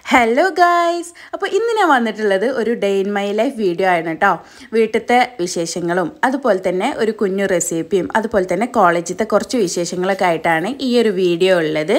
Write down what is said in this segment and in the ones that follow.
hello guys അപ്പോൾ ഇന്ന് ഞാൻ വന്നിട്ടുള്ളത് ഒരു day in my life video ആണ് കേട്ടോ വീട്ടിലത്തെ വിശേഷങ്ങളും അതുപോലെ തന്നെ ഒരു കുഞ്ഞു റെസിപ്പിയും അതുപോലെ തന്നെ കോളേജിലത്തെ കുറച്ച് വിശേഷങ്ങളൊക്കെ ആയിട്ടാണ് ഈ ഒരു വീഡിയോ ഉള്ളത്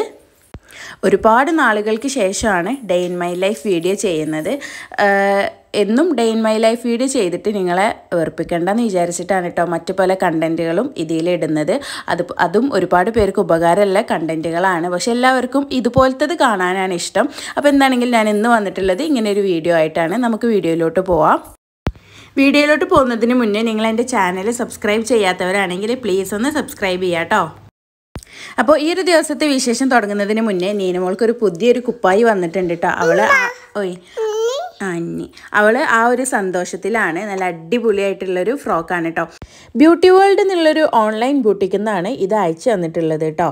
ഒരുപാട് നാളുകൾക്ക് ശേഷമാണ് day in my life video ചെയ്യുന്നത് ആഹ് എന്നും day in my life video ചെയ്തിട്ട് നിങ്ങളെ വെറുപ്പിക്കേണ്ടെന്ന് വിചാരിച്ചിട്ടാണ് കേട്ടോ മറ്റു പല കണ്ടൻറ്റുകളും ഇതിലിടുന്നത് അത് അതും ഒരുപാട് പേർക്ക് ഉപകാരമുള്ള കണ്ടൻറ്റുകളാണ് പക്ഷെ എല്ലാവർക്കും ഇതുപോലത്തത് കാണാനാണ് ഇഷ്ടം അപ്പോൾ എന്താണെങ്കിലും ഞാൻ ഇന്ന് വന്നിട്ടുള്ളത് ഇങ്ങനെ ഒരു വീഡിയോ ആയിട്ടാണ് നമുക്ക് വീഡിയോയിലോട്ട് പോവാം വീഡിയോയിലോട്ട് പോകുന്നതിന് മുന്നേ നിങ്ങൾ എൻ്റെ ചാനൽ സബ്സ്ക്രൈബ് ചെയ്യാത്തവരാണെങ്കിൽ പ്ലീസ് ഒന്ന് സബ്സ്ക്രൈബ് ചെയ്യാം കേട്ടോ അപ്പോൾ ഈ ഒരു ദിവസത്തെ വിശേഷം തുടങ്ങുന്നതിന് മുന്നേ നീനമോൾക്ക് ഒരു പുതിയൊരു കുപ്പായി വന്നിട്ടുണ്ട് കേട്ടോ അവള് ആ- ഓയ് ആ, അന്നി അവള് ആ ഒരു സന്തോഷത്തിലാണ് നല്ല അടിപൊളിയായിട്ടുള്ളൊരു ഫ്രോക്കാണ് കേട്ടോ ബ്യൂട്ടി വേൾഡ് എന്നുള്ളൊരു ഓൺലൈൻ ബൂട്ടിക്കിൽ നിന്നാണ് ഇത് അയച്ചു തന്നിട്ടുള്ളത് കേട്ടോ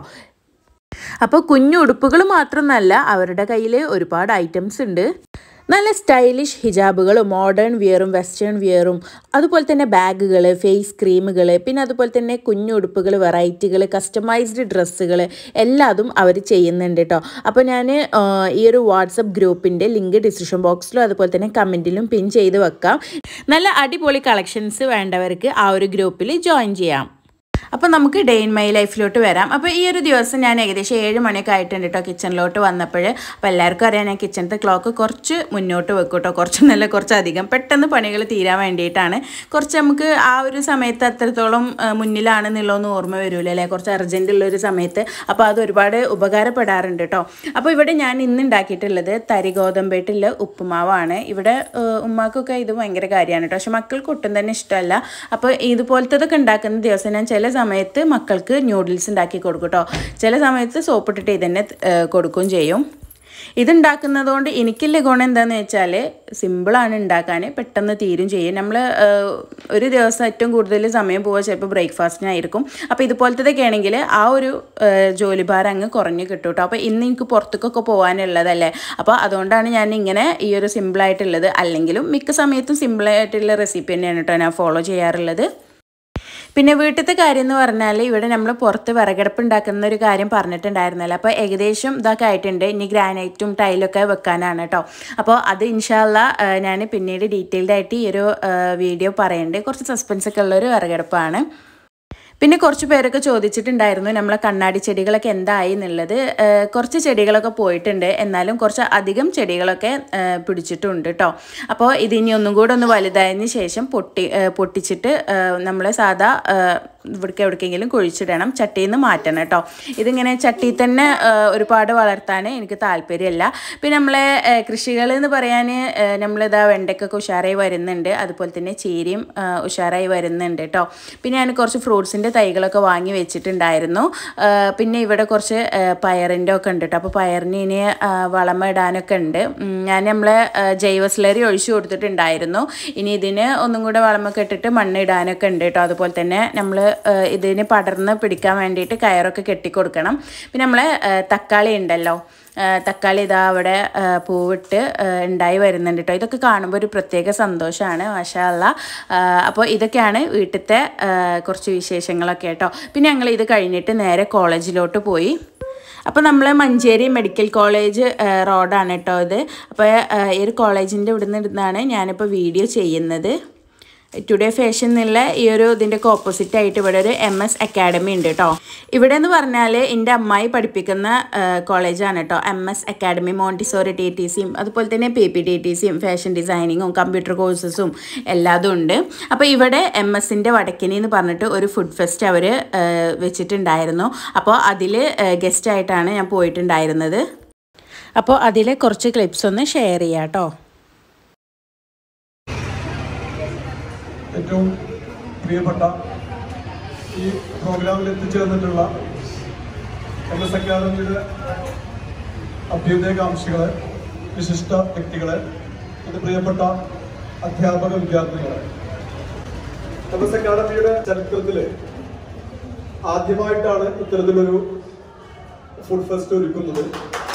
അപ്പോൾ കുഞ്ഞു ഉടുപ്പുകൾ മാത്രമൊന്നല്ല അവരുടെ കയ്യിൽ ഒരുപാട് ഐറ്റംസ് ഉണ്ട് നല്ല സ്റ്റൈലിഷ് ഹിജാബുകളും മോഡേൺ വിയറും വെസ്റ്റേൺ വിയറും അതുപോലെ തന്നെ ബാഗുകൾ ഫേസ് ക്രീമുകൾ പിന്നെ അതുപോലെ തന്നെ കുഞ്ഞു ഉടുപ്പുകൾ വെറൈറ്റികൾ കസ്റ്റമൈസ്ഡ് ഡ്രസ്സുകൾ എല്ലാതും അവർ ചെയ്യുന്നുണ്ട് കേട്ടോ അപ്പോൾ ഞാൻ ഈ ഒരു വാട്സപ്പ് ഗ്രൂപ്പിൻ്റെ ലിങ്ക് ഡിസ്ക്രിപ്ഷൻ ബോക്സിലും അതുപോലെ തന്നെ കമൻറ്റിലും പിൻ ചെയ്ത് വെക്കാം നല്ല അടിപൊളി കളക്ഷൻസ് വേണ്ടവർക്ക് ആ ഒരു ഗ്രൂപ്പിൽ ജോയിൻ ചെയ്യാം അപ്പോൾ നമുക്ക് ഡേ ഇൻ മൈ ലൈഫിലോട്ട് വരാം അപ്പോൾ ഈ ഒരു ദിവസം ഞാൻ ഏകദേശം ഏഴ് മണിയൊക്കെ ആയിട്ടുണ്ട് കേട്ടോ കിച്ചണിലോട്ട് വന്നപ്പോൾ അപ്പോൾ എല്ലാവർക്കും അറിയാം ഞാൻ കിച്ചണത്തെ ക്ലോക്ക് കുറച്ച് മുന്നോട്ട് വെക്കും കേട്ടോ കുറച്ച് നല്ല കുറച്ച് അധികം പെട്ടെന്ന് പണികൾ തീരാൻ വേണ്ടിയിട്ടാണ് കുറച്ച് നമുക്ക് ആ ഒരു സമയത്ത് അത്രത്തോളം ആ, മുന്നിലാണെന്നുള്ളതൊന്നും ഓർമ്മ വരില്ല അല്ലേ കുറച്ച് അർജൻറ്റ് ഉള്ള ഒരു സമയത്ത് അപ്പോൾ അത് ഒരുപാട് ഉപകാരപ്പെടാറുണ്ട് കേട്ടോ അപ്പോൾ ഇവിടെ ഞാൻ ഇന്ന് ഉണ്ടാക്കിയിട്ടുള്ളത് തരി ഗോതമ്പേട്ടുള്ള ഉപ്പുമാവാണ് ഇവിടെ ആ, ഉമ്മാക്കൊക്കെ ഇത് ഭയങ്കര കാര്യമാണ് കേട്ടോ പക്ഷെ മക്കൾക്ക് ഒട്ടും തന്നെ ഇഷ്ടമല്ല അപ്പോൾ ഇതുപോലത്തതൊക്കെ ഉണ്ടാക്കുന്ന ദിവസം ഞാൻ ചില സമയത്ത് മക്കൾക്ക് ന്യൂഡിൽസ് ഉണ്ടാക്കി കൊടുക്കും കേട്ടോ ചില സമയത്ത് സോപ്പിട്ടിട്ട് ഇതന്നെ കൊടുക്കുകയും ചെയ്യും ഇതുണ്ടാക്കുന്നത് കൊണ്ട് എനിക്കുള്ള ഗുണം എന്താണെന്ന് വെച്ചാൽ സിമ്പിളാണ് ഉണ്ടാക്കാൻ പെട്ടെന്ന് തീരും ചെയ്യും നമ്മൾ ഒരു ദിവസം ഏറ്റവും കൂടുതൽ സമയം പോവുക ചിലപ്പോൾ ബ്രേക്ക്ഫാസ്റ്റിനായിരിക്കും അപ്പോൾ ഇതുപോലത്തതൊക്കെ ആണെങ്കിൽ ആ ഒരു ആ, ജോലിഭാരം അങ്ങ് കുറഞ്ഞ് കിട്ടും കേട്ടോ അപ്പോൾ ഇന്ന് എനിക്ക് പുറത്തേക്കൊക്കെ പോകാനുള്ളതല്ലേ അപ്പോൾ അതുകൊണ്ടാണ് ഞാൻ ഇങ്ങനെ ഈ ഒരു സിമ്പിളായിട്ടുള്ളത് അല്ലെങ്കിലും മിക്ക സമയത്തും സിമ്പിളായിട്ടുള്ള റെസിപ്പി തന്നെയാണ് കേട്ടോ ഞാൻ ഫോളോ ചെയ്യാറുള്ളത് പിന്നെ വീട്ടിലത്തെ കാര്യം എന്ന് പറഞ്ഞാൽ ഇവിടെ നമ്മൾ പുറത്ത് വിറകടുപ്പ് ഉണ്ടാക്കുന്ന ഒരു കാര്യം പറഞ്ഞിട്ടുണ്ടായിരുന്നല്ലോ അപ്പോൾ ഏകദേശം ഇതൊക്കെ ആയിട്ടുണ്ട് ഇനി ഗ്രാനൈറ്റും ടൈലൊക്കെ വെക്കാനാണ് കേട്ടോ അപ്പോൾ അത് ഇൻഷാല്ല ഞാൻ പിന്നീട് ഡീറ്റെയിൽഡ് ആയിട്ട് ഈ ഒരു വീഡിയോ പറയുന്നുണ്ട് കുറച്ച് സസ്പെൻസ് ഒക്കെ ഉള്ള ഒരു വിറകടുപ്പാണ് പിന്നെ കുറച്ച് പേരൊക്കെ ചോദിച്ചിട്ടുണ്ടായിരുന്നു നമ്മളെ കണ്ണാടി ചെടികളൊക്കെ എന്തായി എന്നുള്ളത് ഏഹ് കുറച്ച് ചെടികളൊക്കെ പോയിട്ടുണ്ട് എന്നാലും കുറച്ച് അധികം ചെടികളൊക്കെ ഏഹ് പിടിച്ചിട്ടുണ്ട് കേട്ടോ അപ്പോൾ ഇതിനി ഒന്നും കൂടെ ഒന്ന് വലുതായതിന് ശേഷം പൊട്ടി ഏഹ് പൊട്ടിച്ചിട്ട് നമ്മൾ സാധാ ഏഹ് ഇവിടേക്ക് എവിടേക്കെങ്കിലും കുഴിച്ചിടണം ചട്ടിയിൽ നിന്ന് മാറ്റണം കേട്ടോ ഇതിങ്ങനെ ചട്ടിയിൽ തന്നെ ഏഹ് ഒരുപാട് വളർത്താൻ എനിക്ക് താല്പര്യമല്ല പിന്നെ നമ്മളെ കൃഷികൾ എന്ന് പറയാൻ നമ്മളിതാ വെണ്ടയ്ക്കൊക്കെ ഉഷാറായി വരുന്നുണ്ട് അതുപോലെ തന്നെ ചീരയും ഏഹ് ഉഷാറായി വരുന്നുണ്ട് കേട്ടോ പിന്നെ ഞാൻ കുറച്ച് ഫ്രൂട്ട്സിൻ്റെ തൈകളൊക്കെ വാങ്ങി വെച്ചിട്ടുണ്ടായിരുന്നു ഏഹ് പിന്നെ ഇവിടെ കുറച്ച് ഏഹ് പയറിൻ്റെ ഒക്കെ ഉണ്ട് കേട്ടോ അപ്പോൾ പയറിന് ഇനി ഏഹ് വളമ ഇടാനൊക്കെ ഉണ്ട് ഉം, ഞാൻ നമ്മളെ ഏഹ് ജൈവ സ്ലറി ഒഴിച്ചു കൊടുത്തിട്ടുണ്ടായിരുന്നു ഇനി ഇതിന് ഒന്നും കൂടെ വളമൊക്കെ ഇട്ടിട്ട് മണ്ണ് ഇടാനൊക്കെ ഉണ്ട് കേട്ടോ അതുപോലെ തന്നെ നമ്മൾ ഇതിന് പടർന്ന് പിടിക്കാൻ വേണ്ടിയിട്ട് കയറൊക്കെ കെട്ടിക്കൊടുക്കണം പിന്നെ നമ്മളെ ഏഹ് തക്കാളി ഉണ്ടല്ലോ ഏഹ് തക്കാളി ഇതാ അവിടെ ഏഹ് പൂവിട്ട് ഏഹ് ഉണ്ടായി വരുന്നുണ്ട് കേട്ടോ ഇതൊക്കെ കാണുമ്പോൾ ഒരു പ്രത്യേക സന്തോഷമാണ് മാഷാല്ല അപ്പോൾ ഇതൊക്കെയാണ് വീട്ടിലത്തെ ഏഹ് കുറച്ച് വിശേഷങ്ങളൊക്കെ കേട്ടോ പിന്നെ ഞങ്ങൾ ഇത് കഴിഞ്ഞിട്ട് നേരെ കോളേജിലോട്ട് പോയി അപ്പോൾ നമ്മൾ മഞ്ചേരി മെഡിക്കൽ കോളേജ് ഏഹ് റോഡാണ് കേട്ടോ ഇത് അപ്പോൾ ഏഹ് ഈ ഒരു കോളേജിൻ്റെ ഇവിടെ നിന്നാണ് ഞാനിപ്പോൾ വീഡിയോ ചെയ്യുന്നത് ടുഡേ ഫാഷൻ എന്നുള്ള ഈ ഒരു ഇതിൻ്റെയൊക്കെ ഓപ്പോസിറ്റ് ആയിട്ട് ഇവിടെ ഒരു എം എസ് അക്കാഡമി ഉണ്ട് കേട്ടോ ഇവിടെ എന്ന് പറഞ്ഞാൽ എൻ്റെ അമ്മായി പഠിപ്പിക്കുന്ന കോളേജാണ് കേട്ടോ M S academy montessori T T സിയും അതുപോലെ തന്നെ പി പി ടി ടി സിയും ഫാഷൻ ഡിസൈനിങ്ങും കമ്പ്യൂട്ടർ കോഴ്സസും എല്ലാതും ഉണ്ട് അപ്പോൾ ഇവിടെ എം എസിൻ്റെ വടക്കിനി എന്ന് പറഞ്ഞിട്ട് ഒരു ഫുഡ് ഫെസ്റ്റ് അവർ വെച്ചിട്ടുണ്ടായിരുന്നു അപ്പോൾ അതിൽ ഗസ്റ്റ് ആയിട്ടാണ് ഞാൻ പോയിട്ടുണ്ടായിരുന്നത് അപ്പോൾ അതിലെ കുറച്ച് ക്ലിപ്സ് ഒന്ന് ഷെയർ ചെയ്യാം കേട്ടോ ഏറ്റവും പ്രിയപ്പെട്ട ഈ പ്രോഗ്രാമിൽ എത്തിച്ചേർന്നിട്ടുള്ള എം എസ് അക്കാദമിയുടെ അഭ്യുദയകാംക്ഷികളെ വിശിഷ്ട വ്യക്തികളെ എൻ്റെ പ്രിയപ്പെട്ട അധ്യാപക വിദ്യാർത്ഥികളെ എം എസ് അക്കാദമിയുടെ ചരിത്രത്തിൽ ആദ്യമായിട്ടാണ് ഇത്തരത്തിലൊരു ഫുഡ് ഫെസ്റ്റ് ഒരുക്കുന്നത്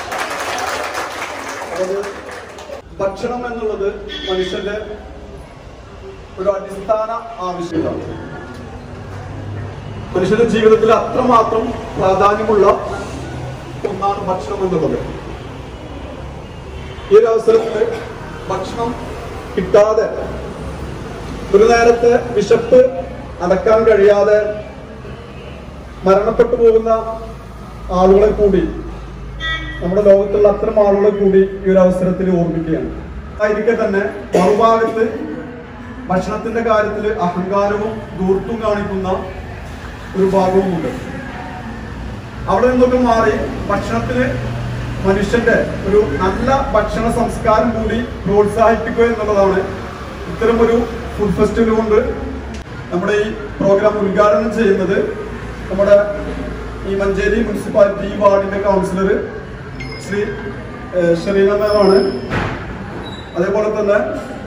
അതായത് ഭക്ഷണം എന്നുള്ളത് മനുഷ്യന്റെ ഒരു അടിസ്ഥാന ആവശ്യമാണ് മനുഷ്യന്റെ ജീവിതത്തിൽ അത്രമാത്രം പ്രാധാന്യമുള്ള ഒന്നാണ് ഭക്ഷണം എന്നുള്ളത് ഈ ഒരു അവസരത്തിൽ ഭക്ഷണം കിട്ടാതെ ഒരു നേരത്തെ വിശപ്പ് അടക്കാൻ കഴിയാതെ മരണപ്പെട്ടു പോകുന്ന ആളുകളെ കൂടി നമ്മുടെ ലോകത്തുള്ള അത്തരം ആളുകളെ കൂടി ഈ ഒരു അവസരത്തിൽ ഓർമ്മിക്കുകയാണ് ആയിരിക്കെ തന്നെ മറുഭാഗത്ത് ഭക്ഷണത്തിന്റെ കാര്യത്തിൽ അഹങ്കാരവും ദൂർത്തും കാണിക്കുന്ന ഒരു ഭാഗവുമുണ്ട് അവിടെ നിന്നൊക്കെ മാറി ഭക്ഷണത്തിന് മനുഷ്യന്റെ ഒരു നല്ല ഭക്ഷണ സംസ്കാരം കൂടി പ്രോത്സാഹിപ്പിക്കുക എന്നുള്ളതാണ് ഇത്തരം ഒരു ഫുഡ് ഫെസ്റ്റിവൽ കൊണ്ട് നമ്മുടെ ഈ പ്രോഗ്രാം ഉദ്ഘാടനം ചെയ്യുന്നത് നമ്മുടെ ഈ മഞ്ചേരി മുനിസിപ്പാലിറ്റി ഈ വാർഡിന്റെ കൗൺസിലർ ശ്രീ ഏഹ്, ഷെറീന മാമാണ് അതേപോലെ തന്നെ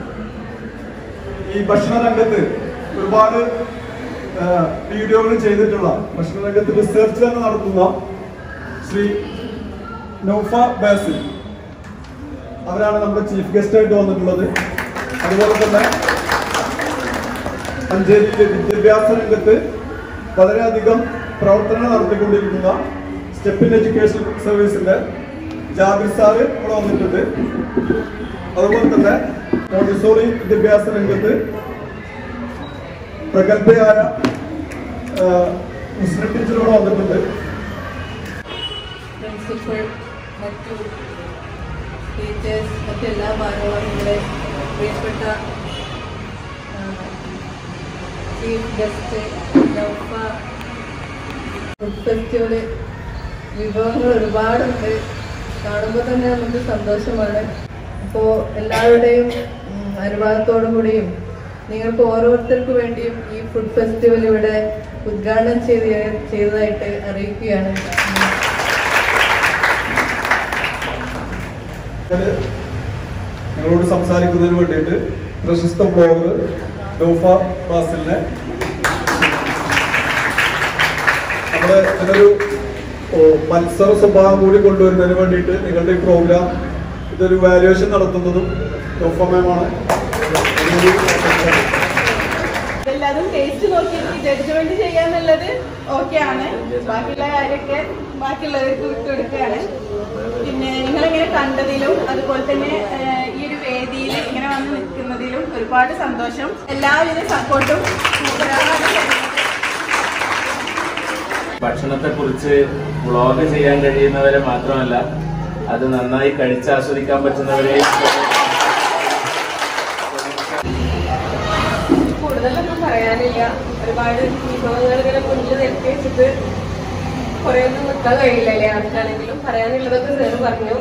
ഈ ഭക്ഷണ രംഗത്ത് ഒരുപാട് ഏഹ്, വീഡിയോകൾ ചെയ്തിട്ടുള്ള ഭക്ഷണ രംഗത്ത് റിസർച്ച് തന്നെ നടത്തുന്ന ശ്രീ നൗഫ ബാസിൽ അവരാണ് നമ്മുടെ ചീഫ് ഗസ്റ്റ് ആയിട്ട് വന്നിട്ടുള്ളത് അതുപോലെ തന്നെ മഞ്ചേരിയിലെ വിദ്യാഭ്യാസ രംഗത്ത് വളരെയധികം പ്രവർത്തനങ്ങൾ നടത്തിക്കൊണ്ടിരിക്കുന്ന സ്റ്റെപ്പിൻ എഡ്യൂക്കേഷൻ സർവീസിന്റെ ജാബിർ സാറ് ഇവിടെ വന്നിട്ടുണ്ട് അതുപോലെ തന്നെ മോണ്ടിസോറി വിദ്യാഭ്യാസ രംഗത്ത് പ്രഗത്ഭയായ ആ, മുസ്ലിം ടീച്ചർ ഇവിടെ വന്നിട്ടുണ്ട് പ്രിൻസിപ്പൽ മറ്റു ടീച്ചേഴ്സ് മറ്റെല്ലാ ഭാരവാഹികളെ പ്രിയപ്പെട്ട ചീഫ് ഗസ്റ്റ് നൗഫ ഫുഡ് ഫെസ്റ്റിവല് വിഭവങ്ങൾ ഒരുപാടുണ്ട് കാണുമ്പോൾ തന്നെ നമുക്ക് സന്തോഷമാണ് അപ്പോൾ എല്ലാവരുടെയും ഉം, അനുവാദത്തോടും കൂടിയും നിങ്ങൾക്ക് ഓരോരുത്തർക്കു വേണ്ടിയും ഈ ഫുഡ് ഫെസ്റ്റിവൽ ഇവിടെ ഉദ്ഘാടനം ചെയ്ത് ചെയ്തതായിട്ട് അറിയിക്കുകയാണ് ഞാന് നിങ്ങളോട് സംസാരിക്കുന്നതിന് വേണ്ടിയിട്ട് പ്രശസ്ത ബ്ലോഗർ ഡോഫ ഫാസിലിനെ നമ്മുടെ ഇതിനൊരു ഓ, മത്സര സ്വഭാവം കൂടി കൊണ്ടുവരുന്നതിന് വേണ്ടിയിട്ട് നിങ്ങളുടെ ഈ പ്രോഗ്രാം ഇതൊരു വാല്യുവേഷൻ നടത്തുന്നതും ഡോഫ മാമാണ് എല്ലാതും ടേസ്റ്റ് നോക്കിയിട്ട് ജഡ്ജ്മെന്റ് ചെയ്യാന്നുള്ളത് ഓക്കെ ആണ് ബാക്കിയുള്ള കാര്യമൊക്കെ ബാക്കിയുള്ളവർക്ക് വിട്ടുകൊടുക്കുകയാണ് പിന്നെ നിങ്ങളിങ്ങനെ കണ്ടതിലും അതുപോലെ തന്നെ ഏഹ്, ഈ ഒരു വേദിയിൽ ഇങ്ങനെ വന്ന് നിൽക്കുന്നതിലും ഒരുപാട് സന്തോഷം എല്ലാവിധ സപ്പോർട്ടും ഭക്ഷണത്തെ കുറിച്ച് വ്ളോഗ് ചെയ്യാൻ കഴിയുന്നവരെ മാത്രമല്ല അത് നന്നായി കഴിച്ച് ആസ്വദിക്കാൻ പറ്റുന്നവരെ കൂടുതലൊന്നും പറയാനില്ല ഒരുപാട് വിഭവങ്ങൾ ഇങ്ങനെ മുന്നിൽ നിരത്തി വെച്ചിട്ട് കുറെ ഒന്നും നിൽക്കാൻ കഴിയില്ലല്ലേ ആർക്കാണെങ്കിലും പറയാനുള്ളതൊക്കെ സാറ് പറഞ്ഞു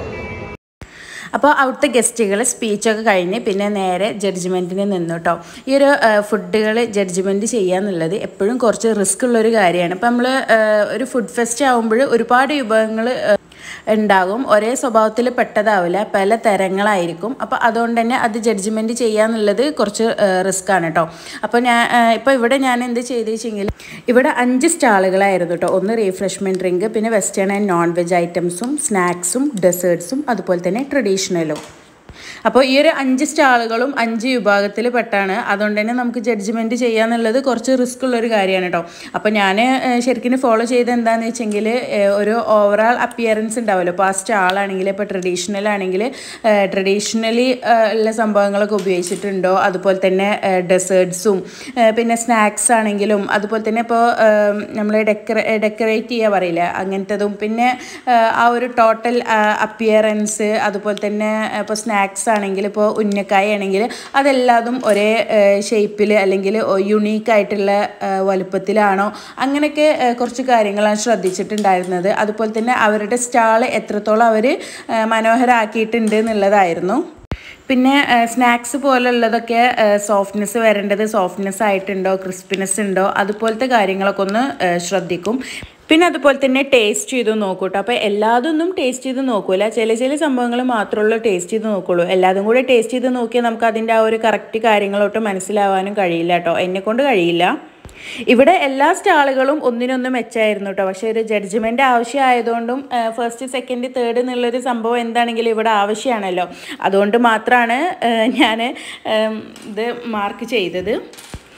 അപ്പോൾ അവിടുത്തെ ഗസ്റ്റുകൾ സ്പീച്ചൊക്കെ കഴിഞ്ഞ് പിന്നെ നേരെ ജഡ്ജ്മെൻറ്റിന് നിന്നു കേട്ടോ ഈ ഒരു ഫുഡുകൾ ജഡ്ജ്മെൻറ്റ് ചെയ്യുക എന്നുള്ളത് എപ്പോഴും കുറച്ച് റിസ്ക് ഉള്ളൊരു കാര്യമാണ് ഇപ്പം നമ്മൾ ഒരു ഫുഡ് ഫെസ്റ്റ് ആകുമ്പോൾ ഒരുപാട് വിഭവങ്ങൾ ഉണ്ടാകും ഒരേ സ്വഭാവത്തിൽ പെട്ടതാവില്ല പല തരങ്ങളായിരിക്കും അപ്പോൾ അതുകൊണ്ട് തന്നെ അത് ജഡ്ജ്മെൻറ്റ് ചെയ്യുക എന്നുള്ളത് കുറച്ച് റിസ്ക് ആണ് കേട്ടോ അപ്പോൾ ഞാൻ ഇപ്പോൾ ഇവിടെ ഞാൻ എന്ത് ചെയ്തു വെച്ചെങ്കിൽ ഇവിടെ അഞ്ച് സ്റ്റാളുകളായിരുന്നു കേട്ടോ ഒന്ന് റീഫ്രഷ്മെൻറ്റ് ഡ്രിങ്ക് പിന്നെ വെസ്റ്റേൺ ആൻഡ് നോൺ വെജ് ഐറ്റംസും സ്നാക്സും ഡെസേർട്സും അതുപോലെ തന്നെ ട്രഡീഷണലും അപ്പോൾ ഈ ഒരു അഞ്ച് സ്റ്റാളുകളും അഞ്ച് വിഭാഗത്തിൽ പെട്ടാണ് അതുകൊണ്ട് തന്നെ നമുക്ക് ജഡ്ജ്മെൻറ്റ് ചെയ്യാന്നുള്ളത് കുറച്ച് റിസ്ക് ഉള്ളൊരു കാര്യമാണ് കേട്ടോ അപ്പോൾ ഞാൻ ശരിക്കും ഫോളോ ചെയ്ത് എന്താണെന്ന് വെച്ചെങ്കിൽ ഒരു ഓവറാൾ അപ്പിയറൻസ് ഉണ്ടാവുമല്ലോ ഇപ്പോൾ ആ സ്റ്റാളാണെങ്കിൽ ഇപ്പോൾ ട്രഡീഷണൽ ആണെങ്കിൽ ട്രഡീഷണലി ഉള്ള സംഭവങ്ങളൊക്കെ ഉപയോഗിച്ചിട്ടുണ്ടോ അതുപോലെ തന്നെ ഡെസേർട്സും പിന്നെ സ്നാക്സ് ആണെങ്കിലും അതുപോലെ തന്നെ ഇപ്പോൾ നമ്മൾ ഡെക്കറേ ഡെക്കറേറ്റ് ചെയ്യുക പറയില്ല അങ്ങനത്തതും പിന്നെ ആ, ആ ഒരു ടോട്ടൽ അപ്പിയറൻസ് അതുപോലെ തന്നെ ഇപ്പോൾ സ്നാക്സ് ആണെങ്കിൽ ഇപ്പോൾ ഉന്നക്കായ ആണെങ്കിൽ അതെല്ലാതും ഒരേ ഷേപ്പിൽ അല്ലെങ്കിൽ യുണീക്ക് ആയിട്ടുള്ള ആ, വലുപ്പത്തിലാണോ അങ്ങനെയൊക്കെ ആ, കുറച്ച് കാര്യങ്ങളാണ് ശ്രദ്ധിച്ചിട്ടുണ്ടായിരുന്നത് അതുപോലെ തന്നെ അവരുടെ സ്റ്റാൾ എത്രത്തോളം അവർ മനോഹരമാക്കിയിട്ടുണ്ട് എന്നുള്ളതായിരുന്നു പിന്നെ സ്നാക്സ് പോലുള്ളതൊക്കെ സോഫ്റ്റ്നെസ് വരേണ്ടത് സോഫ്റ്റ്നെസ് ആയിട്ടുണ്ടോ ക്രിസ്പിനെസ് ഉണ്ടോ അതുപോലത്തെ കാര്യങ്ങളൊക്കെ ഒന്ന് ആ, ശ്രദ്ധിക്കും പിന്നെ അതുപോലെ തന്നെ ടേസ്റ്റ് ചെയ്ത് നോക്കൂ കേട്ടോ അപ്പോൾ എല്ലാതൊന്നും ടേസ്റ്റ് ചെയ്ത് നോക്കൂല ചില ചില സംഭവങ്ങൾ മാത്രമുള്ളൂ ടേസ്റ്റ് ചെയ്ത് നോക്കുള്ളൂ എല്ലാതും കൂടെ ടേസ്റ്റ് ചെയ്ത് നോക്കിയാൽ നമുക്ക് അതിൻ്റെ ആ ഒരു കറക്റ്റ് കാര്യങ്ങളൊട്ട് മനസ്സിലാവാനും കഴിയില്ല കേട്ടോ എന്നെ കൊണ്ട് കഴിയില്ല ഇവിടെ എല്ലാ സ്റ്റാളുകളും ഒന്നിനൊന്ന് മെച്ചായിരുന്നു കേട്ടോ പക്ഷേ ഒരു ജഡ്ജ്മെൻ്റ് ആവശ്യമായതുകൊണ്ടും ഫസ്റ്റ് സെക്കൻഡ് തേർഡ് എന്നുള്ളൊരു സംഭവം എന്താണെങ്കിലും ഇവിടെ ആവശ്യമാണല്ലോ അതുകൊണ്ട് മാത്രമാണ് ഞാൻ ഇത് മാർക്ക് ചെയ്തത്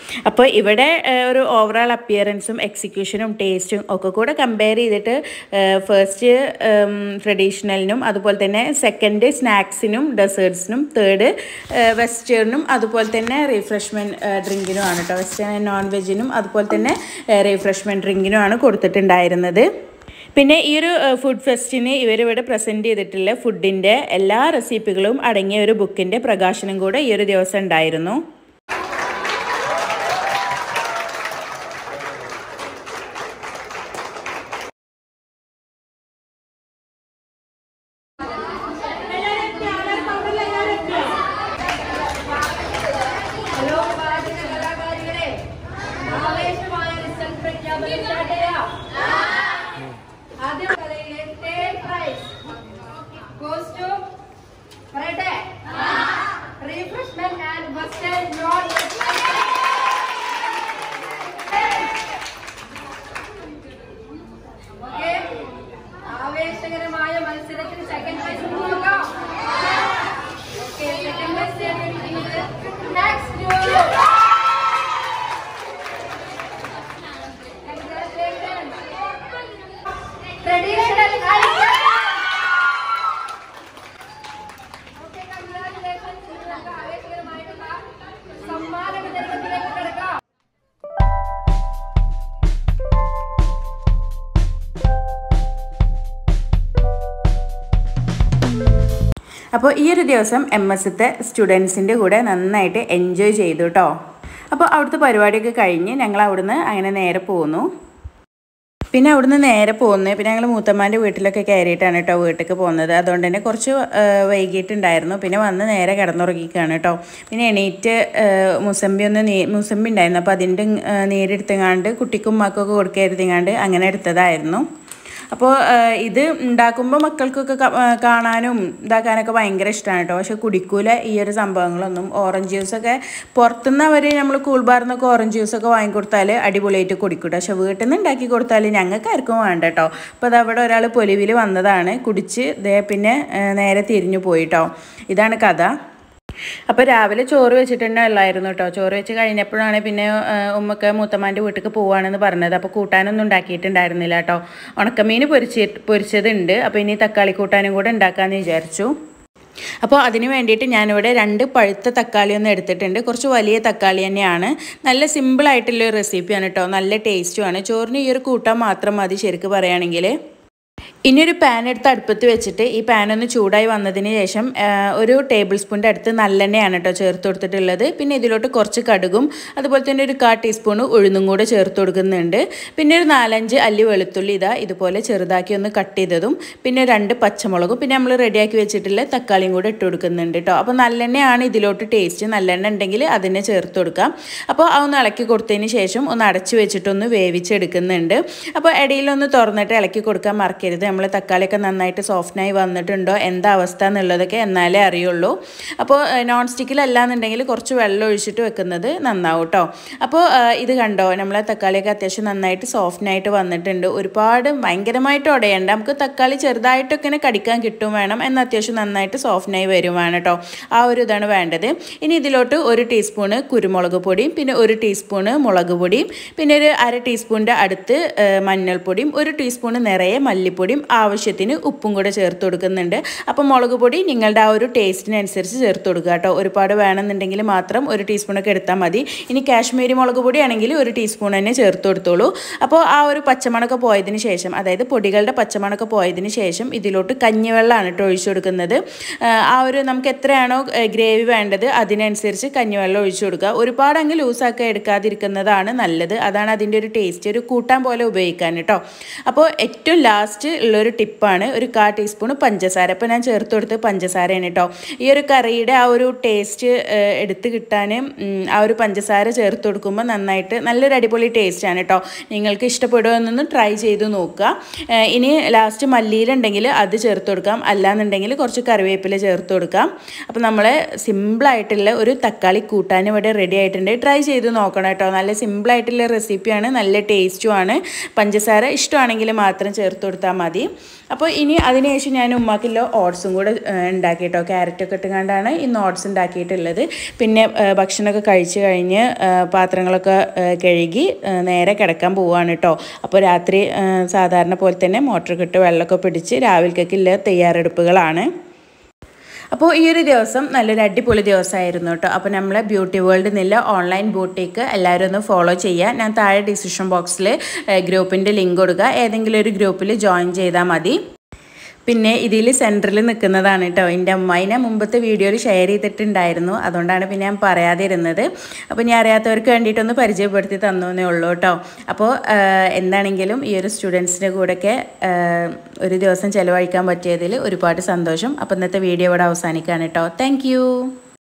അപ്പോൾ ഇവിടെ ഏഹ്, ഒരു ഓവറോൾ അപ്പിയറൻസും എക്സിക്യൂഷനും ടേസ്റ്റും ഒക്കെ കൂടെ കമ്പയർ ചെയ്തിട്ട് ഫസ്റ്റ് ട്രഡീഷണലിനും അതുപോലെ തന്നെ സെക്കൻഡ് സ്നാക്സിനും ഡെസേർട്സിനും തേർഡ് വെസ്റ്റേണിനും അതുപോലെ തന്നെ റീഫ്രഷ്മെൻറ്റ് ഡ്രിങ്കിനും ആണ് കേട്ടോ വെസ്റ്റേൺ ആൻഡ് നോൺ വെജിനും അതുപോലെ തന്നെ റീഫ്രഷ്മെൻറ്റ് ഡ്രിങ്കിനും ആണ് കൊടുത്തിട്ടുണ്ടായിരുന്നത് പിന്നെ ഈ ഒരു ഫുഡ് ഫെസ്റ്റിന് ഇവരിവിടെ പ്രസൻറ്റ് ചെയ്തിട്ടുള്ള ഫുഡിൻ്റെ എല്ലാ റെസിപ്പികളും അടങ്ങിയ ഒരു ബുക്കിൻ്റെ പ്രകാശനം കൂടെ ഈ ഒരു ദിവസം ഉണ്ടായിരുന്നു ഹലോ പാചക കലാകാരികളെ ആവേശമായ റിസൾട്ട് പ്രഖ്യാപനം സ്റ്റാർട്ട് ചെയ്യാം ആദ്യം കലയിലെ തേർഡ് പ്രൈസ് goes to പറയട്ടെ refreshment and western non okay ആവേശകരമായ മത്സരത്തിന് സെക്കൻഡ് പ്രൈസ് നോക്കാം okay second prize next traditional ആവേശകരമായിട്ടുള്ള സമ്മാന വിതരണത്തിലേക്ക് കിടക്കാം അപ്പോൾ ഈ ഒരു ദിവസം എം എസ് എത്തെ സ്റ്റുഡൻസിൻ്റെ കൂടെ നന്നായിട്ട് എൻജോയ് ചെയ്തു കേട്ടോ അപ്പോൾ അവിടുത്തെ പരിപാടിയൊക്കെ കഴിഞ്ഞ് ഞങ്ങൾ അവിടുന്ന് അങ്ങനെ നേരെ പോന്നു പിന്നെ അവിടുന്ന് നേരെ പോകുന്നത് പിന്നെ ഞങ്ങൾ മൂത്തമ്മാൻ്റെ വീട്ടിലൊക്കെ കയറിയിട്ടാണ് കേട്ടോ വീട്ടിലേക്ക് പോകുന്നത് അതുകൊണ്ട് തന്നെ കുറച്ച് ആ, വൈകിട്ടുണ്ടായിരുന്നു പിന്നെ വന്ന് നേരെ കിടന്നുറങ്ങിക്കുകയാണ് കേട്ടോ പിന്നെ എണീറ്റ് ആ, മുസമ്പി ഒന്ന് നീ മുസമ്പി ഉണ്ടായിരുന്നു അപ്പോൾ അതിൻ്റെ ആ, നീരെടുത്തങ്ങാണ്ട് കുട്ടിക്കും മക്കൾക്കും കൊടുക്കരുത്തിങ്ങാണ്ട് അങ്ങനെ എടുത്തതായിരുന്നു അപ്പോൾ ഇത് ഉണ്ടാക്കുമ്പോൾ മക്കൾക്കൊക്കെ ക- ആ, കാണാനും ഇതാക്കാനൊക്കെ ഭയങ്കര ഇഷ്ടമാണ് കേട്ടോ പക്ഷെ കുടിക്കൂല ഈ ഒരു സംഭവങ്ങളൊന്നും ഓറഞ്ച് ജ്യൂസൊക്കെ പുറത്തുനിന്ന് അവർ നമ്മൾ കൂൾ ബാറിന്നൊക്കെ ഓറഞ്ച് ജ്യൂസൊക്കെ വാങ്ങിക്കൊടുത്താൽ അടിപൊളിയായിട്ട് കുടിക്കും കേട്ടോ പക്ഷെ വീട്ടിൽ നിന്ന് ഉണ്ടാക്കി കൊടുത്താൽ ഞങ്ങൾക്ക് ആർക്കും വേണ്ട കേട്ടോ അപ്പോൾ അത് അവിടെ ഒരാൾ പൊലിവിൽ വന്നതാണ് കുടിച്ച് ദേ പിന്നെ ആ, നേരെ തിരിഞ്ഞു പോയിട്ടോ ഇതാണ് കഥ അപ്പോൾ രാവിലെ ചോറ് വെച്ചിട്ടുണ്ടായിരുന്നു കേട്ടോ ചോറ് വെച്ച് കഴിഞ്ഞപ്പോഴാണ് പിന്നെ ആ, ഉമ്മക്ക് മൂത്തമ്മാൻ്റെ വീട്ടിലേക്ക് പോവാണെന്ന് പറഞ്ഞത് അപ്പോൾ കൂട്ടാനൊന്നും ഉണ്ടാക്കിയിട്ടുണ്ടായിരുന്നില്ല കേട്ടോ ഉണക്കമീൻ പൊരിച്ച് പൊരിച്ചതുണ്ട് അപ്പോൾ ഇനി തക്കാളി കൂട്ടാനും കൂടെ ഉണ്ടാക്കാമെന്ന് വിചാരിച്ചു അപ്പോൾ അതിന് വേണ്ടിയിട്ട് ഞാനിവിടെ രണ്ട് പഴുത്ത തക്കാളി ഒന്ന് എടുത്തിട്ടുണ്ട് കുറച്ച് വലിയ തക്കാളി തന്നെയാണ് നല്ല സിമ്പിളായിട്ടുള്ള ഒരു റെസിപ്പിയാണ് കേട്ടോ നല്ല ടേസ്റ്റുമാണ് ചോറിന് ഈ ഒരു കൂട്ടാൻ മാത്രം മതി ശരിക്കും പറയുകയാണെങ്കിൽ ഇനിയൊരു പാൻ എടുത്ത് അടുപ്പത്ത് വെച്ചിട്ട് ഈ പാൻ ഒന്ന് ചൂടായി വന്നതിന് ശേഷം ആ, ഒരു ടേബിൾ സ്പൂണിൻ്റെ അടുത്ത് നല്ലെണ്ണയാണ് കേട്ടോ ചേർത്ത് കൊടുത്തിട്ടുള്ളത് പിന്നെ ഇതിലോട്ട് കുറച്ച് കടുകും അതുപോലെ തന്നെ ഒരു കാ ടീസ്പൂൺ ഉഴുന്നും കൂടെ ചേർത്ത് കൊടുക്കുന്നുണ്ട് പിന്നെ ഒരു നാലഞ്ച് അല്ലി വെളുത്തുള്ളി ഇതാ ഇതുപോലെ ചെറുതാക്കി ഒന്ന് കട്ട് ചെയ്തതും പിന്നെ രണ്ട് പച്ചമുളകും പിന്നെ നമ്മൾ റെഡിയാക്കി വെച്ചിട്ടുള്ള തക്കാളിയും കൂടെ ഇട്ട് കൊടുക്കുന്നുണ്ട് കേട്ടോ അപ്പോൾ നല്ലെണ്ണയാണ് ഇതിലോട്ട് ടേസ്റ്റ് നല്ലെണ്ണ ഉണ്ടെങ്കിൽ അതിനെ ചേർത്ത് കൊടുക്കാം അപ്പോൾ അതൊന്ന് ഇളക്കി കൊടുത്തതിന് ശേഷം ഒന്ന് അടച്ച് വെച്ചിട്ടൊന്ന് വേവിച്ചെടുക്കുന്നുണ്ട് അപ്പോൾ ഇടയിലൊന്ന് തുറന്നിട്ട് ഇളക്കി കൊടുക്കാൻ മറക്കരുത് നമ്മൾ തക്കാളിയൊക്കെ നന്നായിട്ട് സോഫ്റ്റായി വന്നിട്ടുണ്ടോ എന്താ അവസ്ഥ എന്നുള്ളതൊക്കെ എന്നാലേ അറിയുള്ളൂ അപ്പോൾ നോൺ സ്റ്റിക്കിലല്ലാന്നുണ്ടെങ്കിൽ കുറച്ച് വെള്ളം ഒഴിച്ചിട്ട് വെക്കുന്നത് നന്നാവും കേട്ടോ അപ്പോൾ ആ, ഇത് കണ്ടോ നമ്മളെ തക്കാളിയൊക്കെ അത്യാവശ്യം നന്നായിട്ട് സോഫ്റ്റായിട്ട് വന്നിട്ടുണ്ട് ഒരുപാട് ഭയങ്കരമായിട്ട് ഉടയണ്ട നമുക്ക് തക്കാളി ചെറുതായിട്ടൊക്കെ ഇങ്ങനെ കടിക്കാൻ കിട്ടും വേണം എന്നാൽ അത്യാവശ്യം നന്നായിട്ട് സോഫ്റ്റായി വരും വേണം കേട്ടോ ആ ഒരു ഇതാണ് വേണ്ടത് ഇനി ഇതിലോട്ട് ഒരു ടീസ്പൂണ് കുരുമുളക് പൊടിയും പിന്നെ ഒരു ടീസ്പൂണ് മുളക് പൊടിയും പിന്നെ ഒരു അര ടീസ്പൂണിൻ്റെ അടുത്ത് ആ, മഞ്ഞൾപ്പൊടിയും ഒരു ടീസ്പൂണ് നിറയെ മല്ലിപ്പൊടിയും ആവശ്യത്തിന് ഉപ്പും കൂടെ ചേർത്ത് കൊടുക്കുന്നുണ്ട് അപ്പോൾ മുളക് പൊടി നിങ്ങളുടെ ആ ഒരു ടേസ്റ്റിനനുസരിച്ച് ചേർത്ത് കൊടുക്കുക കേട്ടോ ഒരുപാട് വേണമെന്നുണ്ടെങ്കിൽ മാത്രം ഒരു ടീസ്പൂണൊക്കെ എടുത്താൽ മതി ഇനി കാശ്മീരി മുളക് പൊടി ആണെങ്കിൽ ഒരു ടീസ്പൂൺ തന്നെ ചേർത്ത് കൊടുത്തോളൂ അപ്പോൾ ആ ഒരു പച്ചമണക്ക പോയതിന് ശേഷം അതായത് പൊടികളുടെ പച്ചമണക്ക പോയതിന് ശേഷം ഇതിലോട്ട് കഞ്ഞിവെള്ളമാണ് കേട്ടോ ഒഴിച്ചു കൊടുക്കുന്നത് ആ, ആ ഒരു നമുക്ക് എത്രയാണോ ഗ്രേവി വേണ്ടത് അതിനനുസരിച്ച് കഞ്ഞിവെള്ളം ഒഴിച്ചു കൊടുക്കുക ഒരുപാട് അങ്ങ് ലൂസാക്കി എടുക്കാതിരിക്കുന്നതാണ് നല്ലത് അതാണ് അതിൻ്റെ ഒരു ടേസ്റ്റ് ഒരു കൂട്ടാൻ പോലെ ഉപയോഗിക്കാൻ കേട്ടോ അപ്പോൾ ഏറ്റവും ലാസ്റ്റ് ഉള്ളൊരു ടിപ്പാണ് ഒരു കാ ടീസ്പൂൺ പഞ്ചസാര അപ്പോൾ ഞാൻ ചേർത്ത് കൊടുത്ത് പഞ്ചസാരയാണ് കേട്ടോ ഈ ഒരു കറിയുടെ ആ ഒരു ടേസ്റ്റ് എടുത്ത് കിട്ടാൻ ആ ഒരു പഞ്ചസാര ചേർത്ത് കൊടുക്കുമ്പോൾ നന്നായിട്ട് നല്ലൊരു അടിപൊളി ടേസ്റ്റാണ് കേട്ടോ നിങ്ങൾക്ക് ഇഷ്ടപ്പെടുമോ എന്നൊന്ന് ട്രൈ ചെയ്ത് നോക്കുക ഏഹ് ഇനി ലാസ്റ്റ് മല്ലിയിലുണ്ടെങ്കിൽ അത് ചേർത്ത് കൊടുക്കാം അല്ലാന്നുണ്ടെങ്കിൽ കുറച്ച് കറിവേപ്പില ചേർത്ത് കൊടുക്കാം അപ്പോൾ നമ്മൾ സിമ്പിളായിട്ടുള്ള ഒരു തക്കാളി കൂട്ടാൻ ഇവിടെ റെഡി ആയിട്ടുണ്ട് ട്രൈ ചെയ്ത് നോക്കണം കേട്ടോ നല്ല സിമ്പിളായിട്ടുള്ള റെസിപ്പിയാണ് നല്ല ടേസ്റ്റുമാണ് പഞ്ചസാര ഇഷ്ടമാണെങ്കിൽ മാത്രം ചേർത്ത് കൊടുത്താൽ മതി മതി അപ്പോൾ ഇനി അതിനുശേഷം ഞാൻ ഉമ്മാക്കില്ലോ ഓട്സും കൂടെ ഏഹ്, ഉണ്ടാക്കിയിട്ടോ ക്യാരറ്റൊക്കെ ഇട്ടുകൊണ്ടാണ് ഇന്ന് ഓട്സ് ഉണ്ടാക്കിയിട്ടുള്ളത് പിന്നെ ഏഹ്, ഭക്ഷണമൊക്കെ കഴിച്ച് കഴിഞ്ഞ് ഏഹ്, പാത്രങ്ങളൊക്കെ ഏഹ്, കഴുകി ഏഹ്, നേരെ കിടക്കാൻ പോവുകയാണ് കേട്ടോ അപ്പോൾ രാത്രി ഏഹ്, സാധാരണ പോലെ തന്നെ മോട്ടർ കിട്ട് വെള്ളമൊക്കെ പിടിച്ച് രാവിലേക്കൊക്കെയുള്ള തയ്യാറെടുപ്പുകളാണ് അപ്പോൾ ഈ ഒരു ദിവസം നല്ലൊരു അടിപൊളി ദിവസമായിരുന്നു കേട്ടോ അപ്പോൾ നമ്മളെ ബ്യൂട്ടി വേൾഡ് എന്നുള്ള ഓൺലൈൻ ബൂട്ടിക്ക് എല്ലാവരും ഒന്ന് ഫോളോ ചെയ്യുക ഞാൻ താഴെ ഡിസിഷൻ ബോക്സിൽ ഗ്രൂപ്പിൻ്റെ ലിങ്ക് കൊടുക്കുക ഏതെങ്കിലും ഒരു ഗ്രൂപ്പിൽ ജോയിൻ ചെയ്താൽ മതി പിന്നെ ഇതിൽ സെൻറ്ററിൽ നിൽക്കുന്നതാണ് കേട്ടോ എൻ്റെ അമ്മായിനെ മുമ്പത്തെ വീഡിയോയിൽ ഷെയർ ചെയ്തിട്ടുണ്ടായിരുന്നു അതുകൊണ്ടാണ് പിന്നെ ഞാൻ പറയാതിരുന്നത് അപ്പോൾ ഞാൻ അറിയാത്തവർക്ക് വേണ്ടിയിട്ടൊന്ന് പരിചയപ്പെടുത്തി തന്നേ ഉള്ളൂ കേട്ടോ അപ്പോൾ ആഹ്, എന്താണെങ്കിലും ഈ ഒരു സ്റ്റുഡൻസിൻ്റെ കൂടെയൊക്കെ ആഹ്, ഒരു ദിവസം ചിലവഴിക്കാൻ പറ്റിയതിൽ ഒരുപാട് സന്തോഷം അപ്പോൾ ഇന്നത്തെ വീഡിയോ ഇവിടെ അവസാനിക്കുകയാണ് കേട്ടോ താങ്ക്